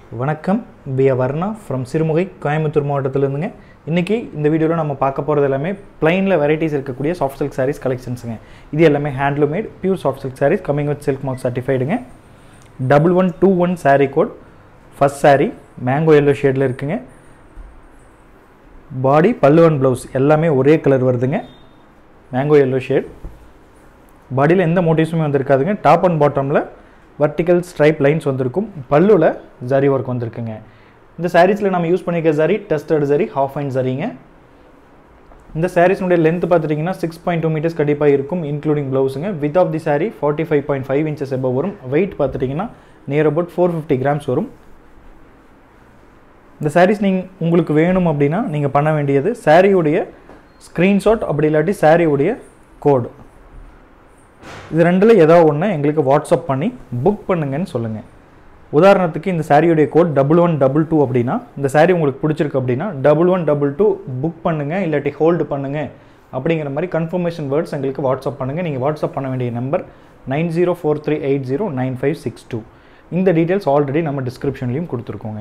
வணக்கம் பிய வர்ணா ஃப்ரம் சிறுமுகை கோயம்புத்தூர் மாவட்டத்திலேருந்துங்க இன்றைக்கி இந்த வீடியோவில் நம்ம பார்க்க போகிறது எல்லாமே பிளைனில் வெரைட்டிஸ் இருக்கக்கூடிய சாஃப்ட் சில்க் சாரீஸ் கலெக்ஷன்ஸுங்க இது எல்லாமே handloom made pure soft silk saris coming with silk mark சர்டிஃபைடுங்க double one two one saree code first saree mango yellow ஷேடில் இருக்குங்க பாடி பல்லுவன் ப்ளவுஸ் எல்லாமே ஒரே கலர் வருதுங்க மேங்கோ எல்லோ ஷேட் பாடியில் எந்த மோட்டிவ்ஸுமே வந்திருக்காதுங்க டாப் அண்ட் பாட்டமில் வர்டிக்கல் ஸ்ட்ரைப் லைன்ஸ் வந்திருக்கும் பல்லுவில் ஜரி ஒர்க் வந்திருக்குங்க இந்த சாரீஸில் நம்ம யூஸ் பண்ணிக்க zari tested zari half and ஜரிங்க இந்த சாரீஸ்னுடைய லென்த் பார்த்துட்டிங்கன்னா சிக்ஸ் பாயிண்ட் டூ மீட்டர்ஸ் கண்டிப்பாக இருக்கும் இன்க்ளூடிங் ப்ளவுஸுங்க width of the sari forty five point five inches எபோ வரும் வெயிட் பார்த்துட்டிங்கன்னா near about four fifty grams வரும் இந்த சாரீஸ் நீங்கள் உங்களுக்கு வேணும் அப்படின்னா நீங்கள் பண்ண வேண்டியது சாரியுடைய ஸ்க்ரீன்ஷாட் அப்படி இல்லாட்டி சாரியுடைய கோடு இது ரெண்டில் ஏதோ ஒன்று எங்களுக்கு வாட்ஸ்அப் பண்ணி புக் பண்ணுங்கன்னு சொல்லுங்கள் உதாரணத்துக்கு இந்த சாரியுடைய code double one double two அப்படின்னா இந்த சாரீ உங்களுக்கு பிடிச்சிருக்கு அப்படின்னா double one double two book பண்ணுங்கள் இல்லாட்டி ஹோல்டு பண்ணுங்கள் அப்படிங்கிற மாதிரி கன்ஃபர்மேஷன் வேர்ட்ஸ் எங்களுக்கு வாட்ஸ்அப் பண்ணுங்கள் நீங்கள் வாட்ஸ்அப் பண்ண வேண்டிய number nine zero four three eight zero nine five six two இந்த டீட்டெயில்ஸ் ஆல்ரெடி நம்ம டிஸ்கிரிப்ஷன்லேயும் கொடுத்துருக்கோங்க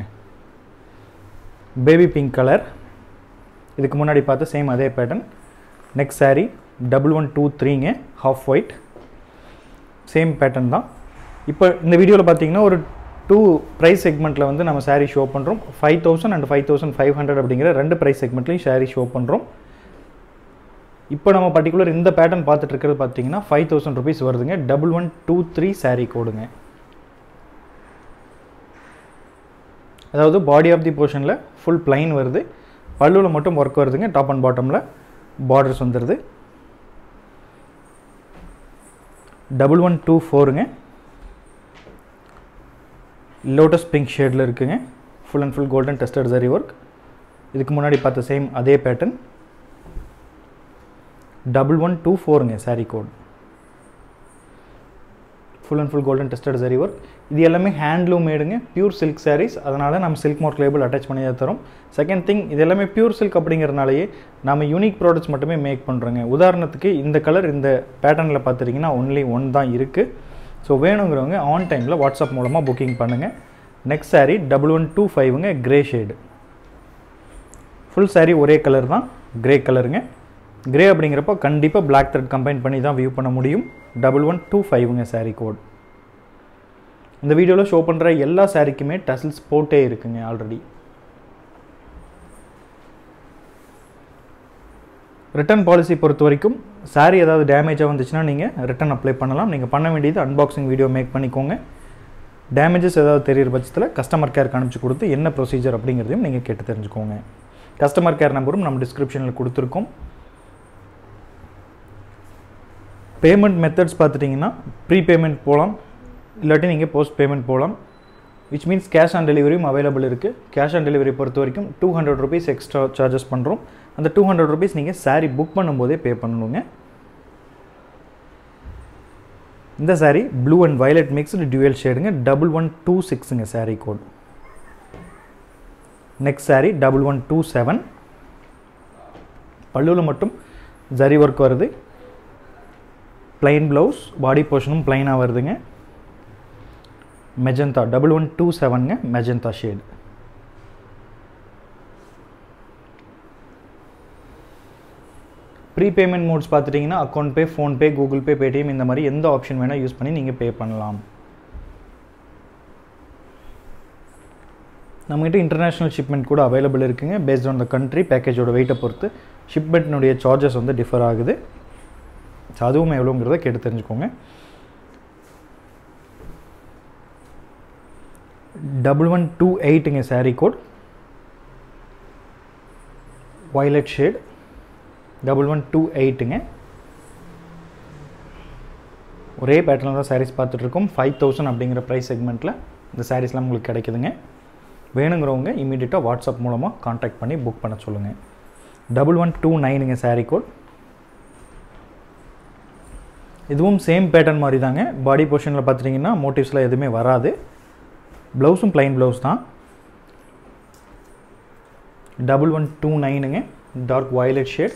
பேபி பிங்க் கலர் இதுக்கு முன்னாடி பார்த்த சேம் அதே pattern next saree double one two த்ரீங்க ஹாஃப் ஒயிட் சேம் பேட்டர்ன் தான் இப்போ இந்த வீடியோவில் பார்த்தீங்கன்னா ஒரு டூ ப்ரைஸ் செக்மெண்ட்டில் வந்து நம்ம saree ஷோ பண்ணுறோம் five thousand and five thousand five hundred அப்படிங்கிற ரெண்டு ப்ரைஸ் செக்மெண்ட்லையும் saree ஷோ பண்ணுறோம் இப்போ நம்ம பர்டிகுலர் இந்த பேட்டர்ன் பார்த்துட்டு இருக்கிறது பார்த்தீங்கன்னா ஃபைவ் தௌசண்ட் ருபீஸ் வருதுங்க double one two three saree கோடுங்க அதாவது பாடி ஆஃப் தி போர்ஷனில் ஃபுல் plain வருது பல்லுவில் மட்டும் ஒர்க் வருதுங்க டாப் அண்ட் பாட்டமில் பார்டர்ஸ் வந்துடுது டபுள் ஒன் டூ ஃபோருங்க லோட்டஸ் பிங்க் ஷேடில் இருக்குங்க full and full golden tested zari work இதுக்கு முன்னாடி பார்த்த சேம் அதே பேட்டர்ன் டபுள் ஒன் டூ ஃபோருங்க saree code full and full golden tested zari work இது எல்லாமே ஹேண்ட்லூம் மேடுங்க பியூர் சில்க் sarees அதனால் நம்ம சில்க் மார்க் லேபிள் அட்டாச் பண்ணி தான் தரோம் செகண்ட் திங் இது எல்லாமே பியூர் சில்க் அப்படிங்கிறனாலேயே நம்ம யூனிக் ப்ராடக்ட்ஸ் மட்டுமே மேக் பண்ணுறோங்க உதாரணத்துக்கு இந்த கலர் இந்த பேட்டர்னில் பார்த்துட்டிங்கன்னா ஒன்லி ஒன் தான் இருக்குது ஸோ வேணுங்கிறவங்க ஆன் டைமில் வாட்ஸ்அப் மூலமாக புக்கிங் பண்ணுங்கள் next saree double one two ஃபைவுங்க க்ரே ஷேடு ஃபுல் saree ஒரே கலர் தான் க்ரே கலருங்க க்ரே அப்படிங்கிறப்போ கண்டிப்பாக Black thread கம்பைன் பண்ணி தான் வியூ பண்ண முடியும் டபுள் ஒன் டூ ஃபைவுங்க saree கோட் இந்த வீடியோவில் ஷோ பண்ணுற எல்லா சாரிக்குமே டசில்ஸ் போட்டே இருக்குங்க ஆல்ரெடி ரிட்டர்ன் பாலிசி பொறுத்த வரைக்கும் சாரி ஏதாவது டேமேஜாக வந்துச்சுன்னா நீங்கள் ரிட்டர்ன் அப்ளை பண்ணலாம் நீங்கள் பண்ண வேண்டியது அன்பாக்சிங் வீடியோ மேக் பண்ணிக்கோங்க டேமேஜஸ் ஏதாவது தெரியிற பட்சத்தில் கஸ்டமர் கேருக்கு அனுப்பிச்சு கொடுத்து என்ன ப்ரொசீஜர் அப்படிங்கிறதையும் நீங்கள் கேட்டு தெரிஞ்சுக்கோங்க கஸ்டமர் கேர் நம்பரும் நம்ம டிஸ்கிரிப்ஷனில் கொடுத்துருக்கோம் பேமெண்ட் மெத்தட்ஸ் பார்த்துட்டிங்கன்னா ப்ரீ பேமெண்ட் போகலாம் இல்லாட்டி நீங்கள் போஸ்ட் பேமெண்ட் போகலாம் விச் மீன்ஸ் கேஷ் ஆன் டெலிவரியும் அவைலபிள் இருக்குது கேஷ் ஆன் டெலிவரி பொறுத்த வரைக்கும் two hundred rupees extra charges பண்ணுறோம் அந்த டூ ஹண்ட்ரட் ருபீஸ் நீங்கள் saree புக் பண்ணும்போதே பே பண்ணணுங்க இந்த saree blue and violet mixed dual ஷேடுங்க டபுள் ஒன் டூ சிக்ஸுங்க saree code next saree double one two seven பல்லுவில் மட்டும் ஜரி ஒர்க் வருது பிளைன் ப்ளவுஸ் பாடி போர்ஷனும் பிளைனாக வருதுங்க மெஜந்தா டபுள் ஒன் டூ செவனுங்க magenta shade pre payment modes பார்த்துட்டிங்கன்னா account pay PhonePe Google Pay Paytm இந்த மாதிரி எந்த ஆப்ஷன் வேணால் யூஸ் பண்ணி நீங்கள் பே பண்ணலாம் நம்மகிட்ட இன்டர்நேஷ்னல் ஷிப்மெண்ட் கூட அவைலபிள் இருக்குங்க பேஸ்ட் ஆன் த கண்ட்ரி பேக்கேஜோட வெயிட்டை பொறுத்து ஷிப்மெண்ட்னுடைய சார்ஜஸ் வந்து டிஃபர் ஆகுது ஸோ அதுவும் எவ்வளோங்கிறத கேட்டு தெரிஞ்சுக்கோங்க டபுள் ஒன் டூ எயிட்டுங்க saree code violet shade double one two எயிட்டுங்க ஒரே பேட்டர்னில் தான் சாரீஸ் பார்த்துட்ருக்கோம் ஃபைவ் தௌசண்ட் அப்படிங்கிற ப்ரைஸ் செக்மெண்ட்டில் இந்த சாரீஸ்லாம் உங்களுக்கு கிடைக்குதுங்க வேணுங்கிறவங்க இமீடியட்டாக வாட்ஸ்அப் மூலமாக காண்டாக்ட் பண்ணி புக் பண்ண சொல்லுங்கள் டபுள் ஒன் டூ நைனுங்க saree கோட் இதுவும் சேம் பேட்டர்ன் மாதிரி தாங்க பாடி போர்ஷனில் பார்த்துட்டிங்கன்னா மோட்டிவ்ஸ்லாம் எதுவுமே வராது ப்ளவுஸும் ப்ளைன் ப்ளவுஸ் தான் டபுள் ஒன் டூ நைனுங்க டார்க் வயலட் ஷேட்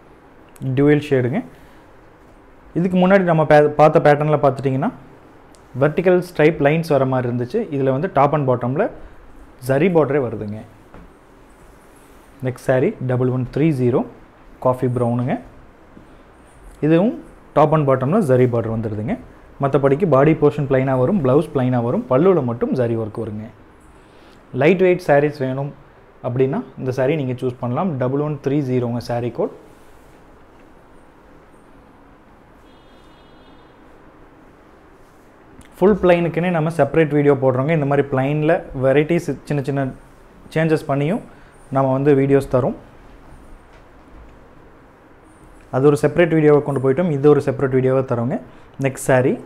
டியூயல் ஷேடுங்க இதுக்கு முன்னாடி நம்ம பே பார்த்த பேட்டர்னில் பார்த்துட்டிங்கன்னா வெர்டிக்கல் ஸ்ட்ரைப் லைன்ஸ் வர மாதிரி இருந்துச்சு இதில் வந்து டாப் அண்ட் பாட்டமில் ஜரி பார்டரே வருதுங்க next saree double one three zero coffee ப்ரௌனுங்க இதுவும் டாப் அண்ட் பாட்டமில் ஜரி பார்டர் வந்துடுதுங்க மற்றபடிக்கு பாடி போர்ஷன் ப்ளைனாக வரும் ப்ளவுஸ் ப்ளைனாக வரும் பல்லுவில் மட்டும் ஜரி ஒர்க் வருங்க லைட் வெயிட் sarees வேணும் அப்படின்னா இந்த saree நீங்கள் சூஸ் பண்ணலாம் டபுள் ஒன் த்ரீ ஜீரோங்க saree கோட் ஃபுல் பிளைனுக்குன்னே நம்ம செப்பரேட் வீடியோ போடுறோங்க இந்த மாதிரி பிளைனில் வெரைட்டிஸ் சின்ன சின்ன சேஞ்சஸ் பண்ணியும் நம்ம வந்து வீடியோஸ் தரோம் அது ஒரு செப்பரேட் வீடியோவை கொண்டு போயிட்டோம் இது ஒரு செப்பரேட் வீடியோவை தரோங்க next saree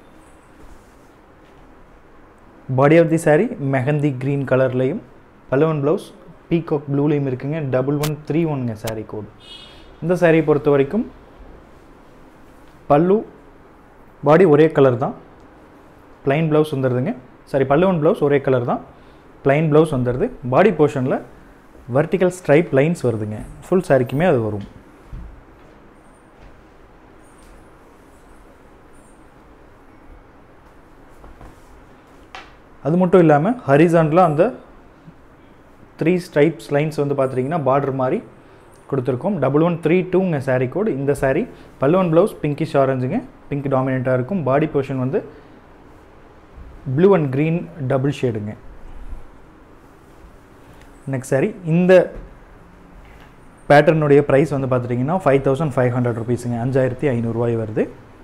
body of the saree mehndi green கலர்லேயும் பலவன் ப்ளவுஸ் பீகாக் ப்ளூலேயும் இருக்குங்க டபுள் ஒன் த்ரீ ஒன்ங்க saree கோட் இந்த saree பொறுத்த வரைக்கும் பல்லு பாடி ஒரே கலர் தான் ப்ளைன் ப்ளவுஸ் வந்துடுதுங்க சாரி பல்லுவன் ப்ளவுஸ் ஒரே கலர் தான் ப்ளைன் ப்ளவுஸ் வந்துடுது பாடி போர்ஷனில் வெர்டிக்கல் ஸ்ட்ரைப் லைன்ஸ் வருதுங்க ஃபுல் சாரிக்குமே அது வரும் அது மட்டும் இல்லாமல் ஹரிசாண்டில் அந்த த்ரீ ஸ்ட்ரைப்ஸ் லைன்ஸ் வந்து பார்த்துட்டிங்கன்னா பார்டர் மாதிரி கொடுத்துருக்கோம் டபுள் ஒன் த்ரீ டூங்க saree கோட் இந்த saree பல்லுவன் ப்ளவுஸ் பிங்கிஷ் ஆரஞ்சுங்க பிங்க் டாமினேட்டாக இருக்கும் பாடி போர்ஷன் வந்து ப்ளூ அண்ட் க்ரீன் டபுள் ஷேடுங்க நெக்ஸ்ட் saree இந்த பேட்டர்னுடைய ப்ரைஸ் வந்து பார்த்துட்டிங்கன்னா ஃபைவ் தௌசண்ட் ஃபைவ் ஹண்ட்ரட் ருபீஸுங்க அஞ்சாயிரத்தி ஐநூறுரூவாய் வருது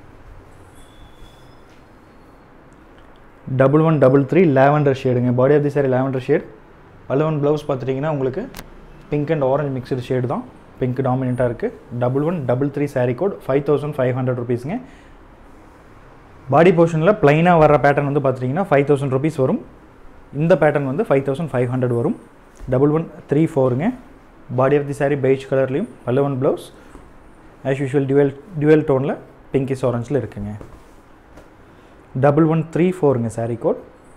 double one double three lavender ஷேடுங்க body of the saree lavender shade பல்லுவன் ப்ளவுஸ் பார்த்துட்டிங்கன்னா உங்களுக்கு pink and orange mixed shade தான் பிங்க் டாமினண்ட்டாக இருக்குது double one double three saree code five thousand five hundred ருபீஸுங்க பாடி போர்ஷனில் ப்ளைனாக வர பேட்டர்ன் வந்து பார்த்துட்டிங்கன்னா ஃபைவ் தௌசண்ட் ருபீஸ் வரும் இந்த பேட்டர்ன் வந்து ஃபைவ் தௌசண்ட் ஃபைவ் ஹண்ட்ரட் வரும் டபுள் ஒன் த்ரீ ஃபோருங்க body of the saree beige கலர்லேயும் பல்லுவன் blouse as usual dual dual டோனில் பிங்கிஸ் ஆரஞ்சில் இருக்குங்க டபுள் ஒன் த்ரீ ஃபோருங்க saree code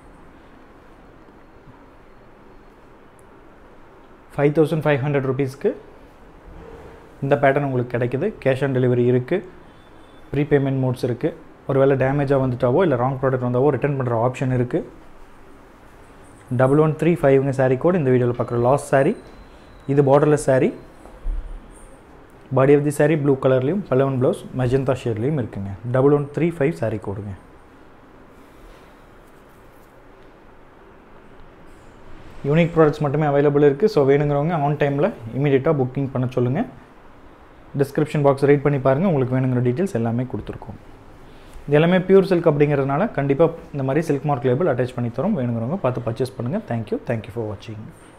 five thousand five hundred ருபீஸ்க்கு இந்த பேட்டர்ன் உங்களுக்கு கிடைக்குது கேஷ் ஆன் டெலிவரி இருக்குது ப்ரீபேமெண்ட் மோட்ஸ் இருக்குது ஒருவேளை டேமேஜாக வந்துட்டாவோ இல்லை ராங் ப்ராடக்ட் வந்தாவோ ரிட்டர்ன் பண்ணுற ஆப்ஷன் இருக்குது டபுள் ஒன் த்ரீ ஃபைவ்ங்க சாரீ கோட் இந்த வீடியோவில் பார்க்குற லாஸ்ட் சாரீ இது borderless saree body of the saree blue கலர்லேயும் பலவன் ப்ளவுஸ் மெஜந்தா ஷேட்லேயும் இருக்குங்க double one three five saree கோடுங்க யூனிக் ப்ராடக்ட்ஸ் மட்டுமே அவைலபிள் இருக்குது ஸோ வேணுங்கிறவங்க ஆன் டைமில் இமீடியட்டாக புக்கிங் பண்ண சொல்லுங்கள் டிஸ்கிரிப்ஷன் பாக்ஸ் ரீட் பண்ணி பாருங்கள் உங்களுக்கு வேணுங்கிற டீட்டெயில்ஸ் எல்லாமே கொடுத்துருக்கோம் இது எல்லாமே பியூர் சில்க் அப்படிங்கிறதுனால கண்டிப்பாக இந்த மாதிரி சில்க் மார்க் லேபிள் அட்டாச் பண்ணி தரோம் வேணுங்கிறவங்க பார்த்து பர்ச்சேஸ் பண்ணுங்கள் தேங்க்யூ தேங்க்யூ ஃபார் வாட்சிங்